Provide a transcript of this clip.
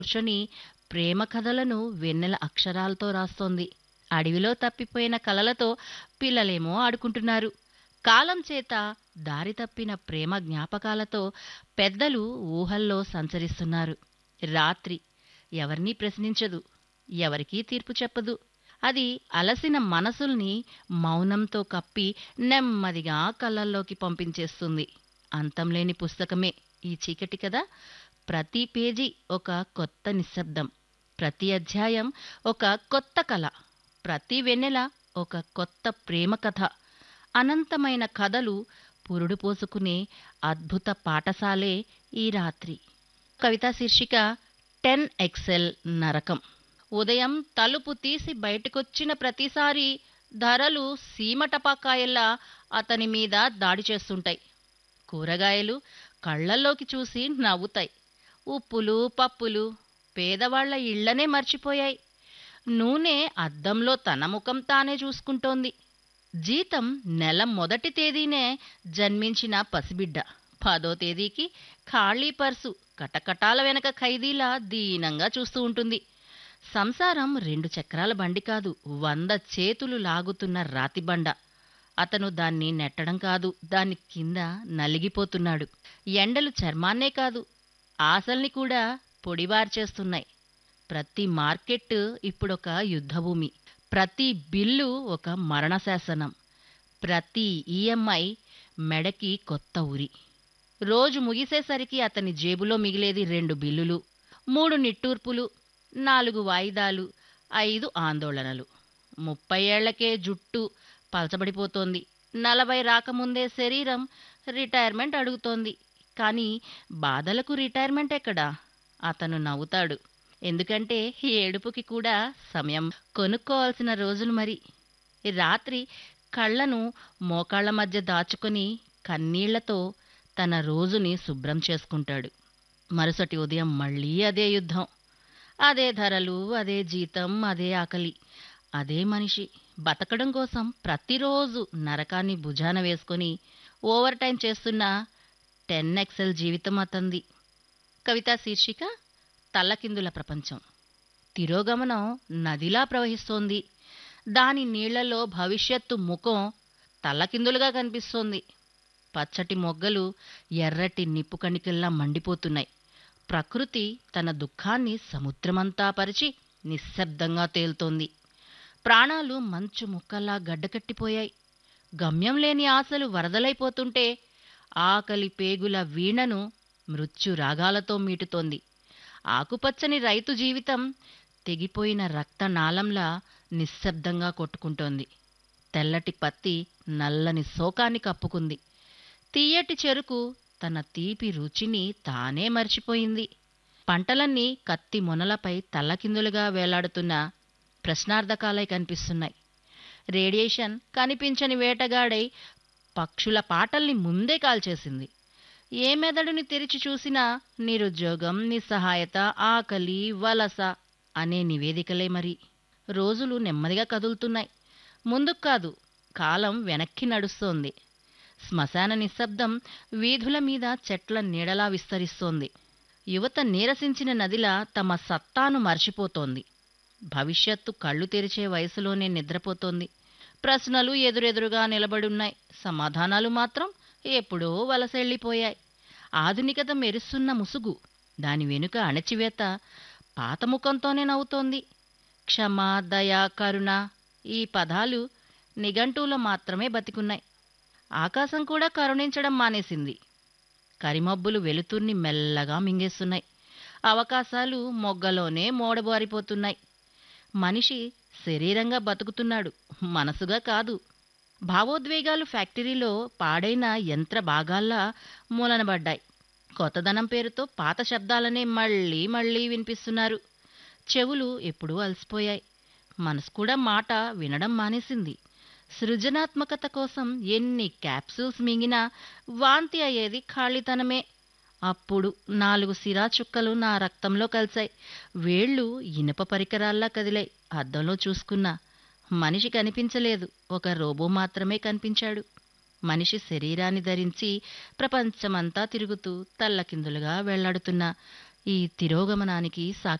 కూర్చొని ప్రేమ కథలను వెన్నెల అక్షరాలతో రాస్తోంది అడవిలో తప్పిపోయిన కలలతో పిల్లలేమో ఆడుకుంటున్నారు కాలం చేత దారి తప్పిన ప్రేమ జ్ఞాపకాలతో పెద్దలు ఊహల్లో సంచరిస్తున్నారు రాత్రి ఎవరినీ ప్రశ్నించదు ఎవరికీ తీర్పు చెప్పదు అది అలసిన మనసుల్ని మౌనంతో కప్పి నెమ్మదిగా కళ్ళల్లోకి పంపించేస్తుంది అంతంలేని పుస్తకమే ఈ చీకటి కదా ప్రతి పేజీ ఒక కొత్త నిశ్శబ్దం ప్రతి అధ్యాయం ఒక కొత్త కళ ప్రతి వెన్నెల ఒక కొత్త ప్రేమ కథ అనంతమైన కథలు పురుడు పోసుకునే అద్భుత పాఠశాలే ఈ రాత్రి కవితా శీర్షిక టెన్ ఎక్సెల్ నరకం ఉదయం తలుపు తీసి బయటకొచ్చిన ప్రతిసారి ధరలు సీమటపాకాయల్లా అతని మీద దాడి చేస్తుంటాయి కూరగాయలు కళ్ళల్లోకి చూసి నవ్వుతాయి ఉప్పులు పప్పులు పేదవాళ్ల ఇళ్లనే మర్చిపోయాయి నూనె అద్దంలో తన ముఖం తానే చూసుకుంటోంది జీతం నెల మొదటి తేదీనే జన్మించిన పసిబిడ్డ పదో తేదీకి ఖాళీ పర్సు కటకటాల వెనక ఖైదీలా దీనంగా చూస్తూ ఉంటుంది సంసారం రెండు చక్రాల బండి కాదు వంద చేతులు లాగుతున్న రాతిబండ అతను దాన్ని నెట్టడం కాదు దాని కింద నలిగిపోతున్నాడు ఎండలు చర్మాన్నే కాదు ఆశల్ని కూడా పొడివార్చేస్తున్నాయి ప్రతి మార్కెట్ ఇప్పుడొక యుద్ధభూమి ప్రతి బిల్లు ఒక మరణశాసనం ప్రతి ఈఎంఐ మెడకి కొత్త ఉరి రోజు ముగిసేసరికి అతని జేబులో మిగిలేది రెండు బిల్లులు మూడు నిట్టూర్పులు నాలుగు వాయిదాలు ఐదు ఆందోళనలు ముప్పై ఏళ్లకే జుట్టు పలచబడిపోతోంది నలభై రాకముందే శరీరం రిటైర్మెంట్ అడుగుతోంది కానీ బాధలకు రిటైర్మెంట్ ఎక్కడా అతను నవ్వుతాడు ఎందుకంటే ఏడుపుకి కూడా సమయం కొనుక్కోవాల్సిన రోజులు మరి రాత్రి కళ్ళను మోకాళ్ల మధ్య దాచుకొని కన్నీళ్లతో తన రోజుని శుభ్రం చేసుకుంటాడు మరుసటి ఉదయం మళ్ళీ అదే యుద్ధం అదే ధరలు అదే జీతం అదే ఆకలి అదే మనిషి బతకడం కోసం ప్రతిరోజు నరకాన్ని భుజాన వేసుకొని ఓవర్ టైం చేస్తున్న టెన్ ఎక్సెల్ జీవితం అతంది కవితా శీర్షిక తల్లకిందుల ప్రపంచం తిరోగమనం నదిలా ప్రవహిస్తోంది దాని నీళ్లలో భవిష్యత్తు ముఖం తల్లకిందులుగా కనిపిస్తోంది పచ్చటి మొగ్గలు ఎర్రటి నిప్పు కణికల్లా మండిపోతున్నాయి ప్రకృతి తన దుఃఖాన్ని సముద్రమంతా పరిచి నిశ్శబ్దంగా తేలుతోంది ప్రాణాలు మంచు ముక్కల్లా గడ్డకట్టిపోయాయి గమ్యం లేని ఆశలు వరదలైపోతుంటే ఆకలి పేగుల వీణను మృత్యు రాగాలతో మీటుతోంది ఆకుపచ్చని రైతు జీవితం తెగిపోయిన రక్తనాళంలా నిశ్శబ్దంగా కొట్టుకుంటోంది తెల్లటి పత్తి నల్లని శోకాన్ని కప్పుకుంది తీయటి చెరుకు తన తీపి రుచిని తానే మర్చిపోయింది పంటలన్నీ కత్తి మొనలపై తల్లకిందులుగా వేలాడుతున్న ప్రశ్నార్థకాలై కనిపిస్తున్నాయి రేడియేషన్ కనిపించని వేటగాడై పక్షుల పాటల్ని ముందే కాల్చేసింది ఏ మెదడుని తెరిచి చూసినా నిరుద్యోగం నిస్సహాయత ఆకలి వలస అనే నివేదికలే మరి రోజులు నెమ్మదిగా కదులుతున్నాయి ముందుకు కాదు కాలం వెనక్కి నడుస్తోంది శ్మశాన నిశ్శబ్దం వీధుల మీద చెట్ల నీడలా విస్తరిస్తోంది యువత నీరసించిన నదిలా తమ సత్తాను మర్చిపోతోంది భవిష్యత్తు కళ్ళు తెరిచే వయసులోనే నిద్రపోతోంది ప్రశ్నలు ఎదురెదురుగా నిలబడున్నాయి సమాధానాలు మాత్రం ఎప్పుడో వలసెళ్ళిపోయాయి ఆధునికత మెరుస్తున్న ముసుగు దాని వెనుక అణచివేత పాత ముఖంతోనే నవ్వుతోంది క్షమ దయ కరుణ ఈ పదాలు నిఘంటువులో మాత్రమే బతికున్నాయి ఆకాశం కూడా కరుణించడం మానేసింది కరిమబ్బులు వెలుతుర్ని మెల్లగా మింగేస్తున్నాయి అవకాశాలు మొగ్గలోనే మోడబారిపోతున్నాయి మనిషి శరీరంగా బతుకుతున్నాడు మనసుగా కాదు భావోద్వేగాలు ఫ్యాక్టరీలో పాడైన యంత్ర భాగాల్లా మూలనబడ్డాయి కొత్తదనం పేరుతో పాత శబ్దాలనే మళ్ళీ మళ్ళీ వినిపిస్తున్నారు చెవులు ఎప్పుడూ అలసిపోయాయి మనసు కూడా మాట వినడం మానేసింది సృజనాత్మకత కోసం ఎన్ని క్యాప్సూల్స్ మింగినా వాంతి అయ్యేది ఖాళీతనమే అప్పుడు నాలుగు సిరా చుక్కలు నా రక్తంలో కలిశాయి వేళ్ళు ఇనుప పరికరాల్లా కదిలాయి అద్దంలో చూసుకున్నా మనిషి కనిపించలేదు ఒక రోబో మాత్రమే కనిపించాడు మనిషి శరీరాన్ని ధరించి ప్రపంచమంతా తిరుగుతూ తల్లకిందులుగా వెళ్లాడుతున్న ఈ తిరోగమనానికి సాక్షి